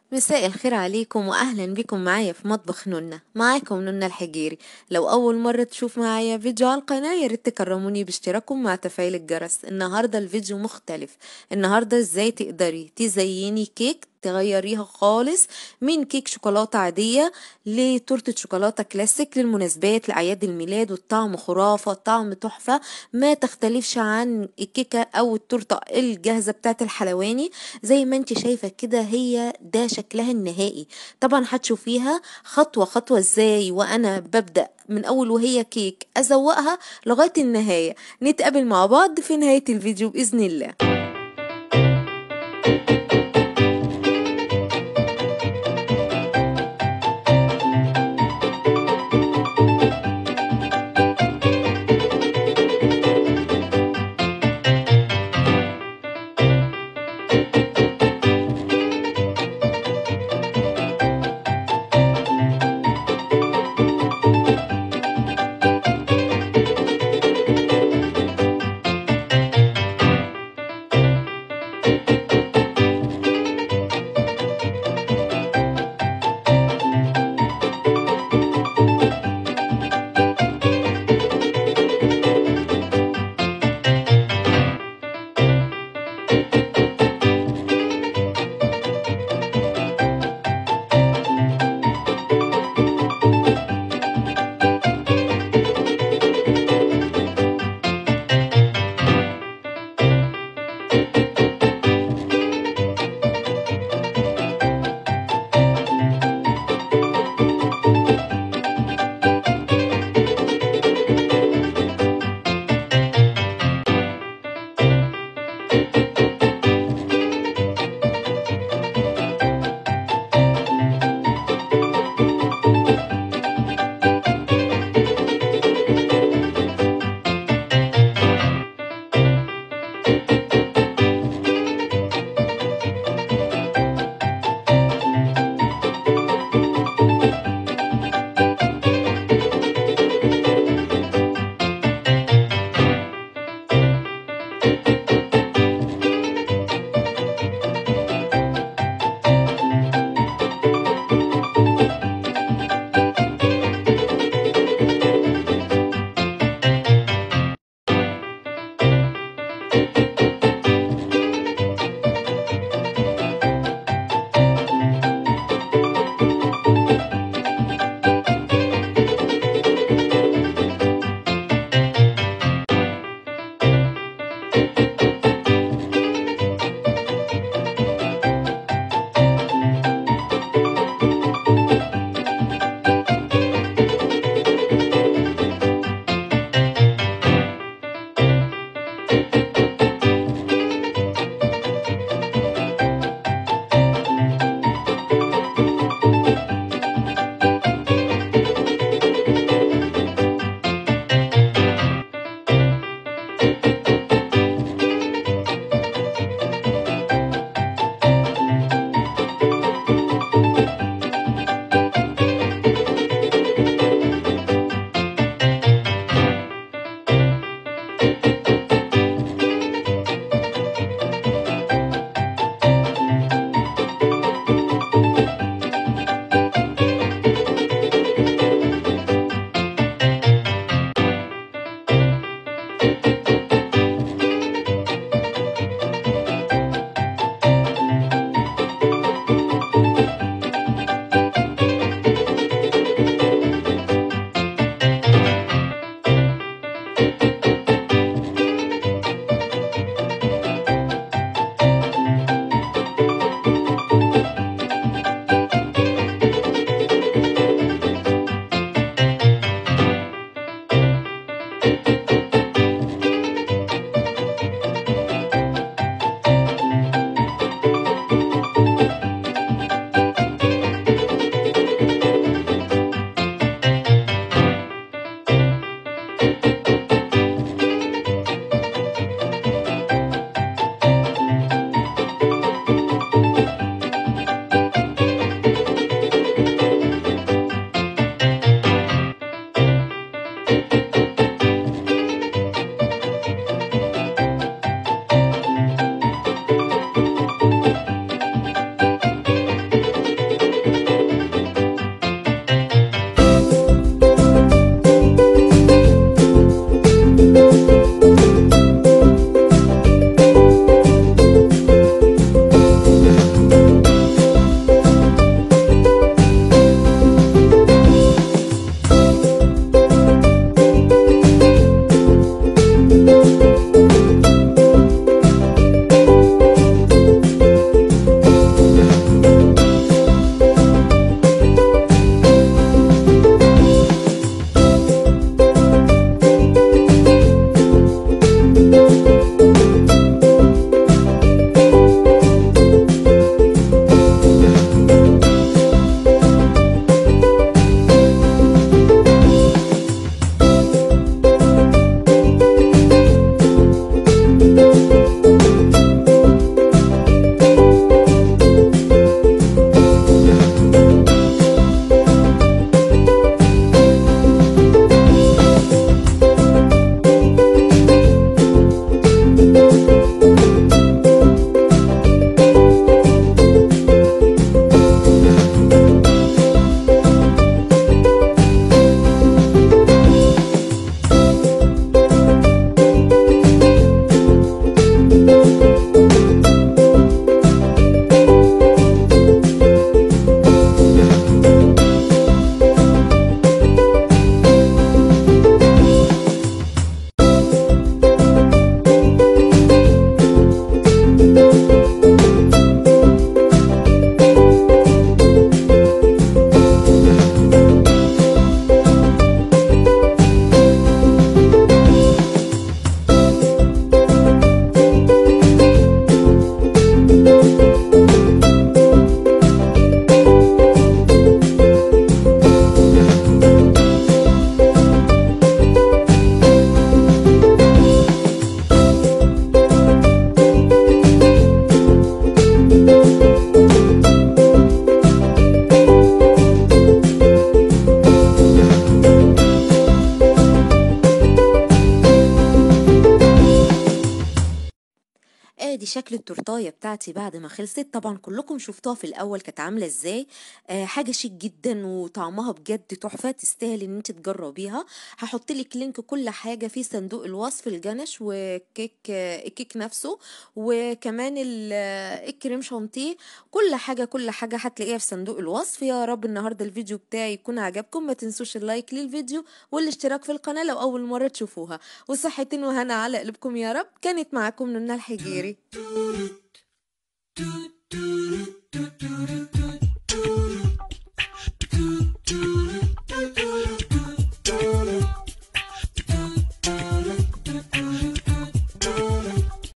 مساء الخير عليكم واهلا بكم معايا في مطبخ نونا معاكم نونا الحجيري لو اول مرة تشوف معايا فيديو على القناة يا ريت تكرموني باشتراككم مع تفعيل الجرس النهاردة الفيديو مختلف النهاردة ازاي تقدري تزيني كيك تغيريها خالص من كيك شوكولاتة عادية لتورتة شوكولاتة كلاسيك للمناسبات لأعياد الميلاد والطعم خرافة طعم تحفة ما تختلفش عن الكيكة أو التورتة الجاهزة بتاعت الحلواني زي ما انت شايفة كده هي ده شكلها النهائي طبعا هتشوفيها خطوة خطوة ازاي وأنا ببدأ من أول وهي كيك أزوقها لغاية النهاية نتقابل مع بعض في نهاية الفيديو بإذن الله شكل التورتاية بتاعتي بعد ما خلصت طبعا كلكم شفتوها في الاول كانت عامله ازاي آه حاجه شيك جدا وطعمها بجد تحفه تستاهل ان انت تجربيها هحط لك لينك كل حاجه في صندوق الوصف الجنش وكيك آه الكيك نفسه وكمان ال- آه، الكريم شانتيه كل حاجه كل حاجه هتلاقيها في صندوق الوصف يا رب النهارده الفيديو بتاعي يكون عجبكم ما تنسوش اللايك للفيديو والاشتراك في القناه لو اول مره تشوفوها وصحتين وهنا على قلبكم يا رب كانت معاكم نونا الحجيري toot toot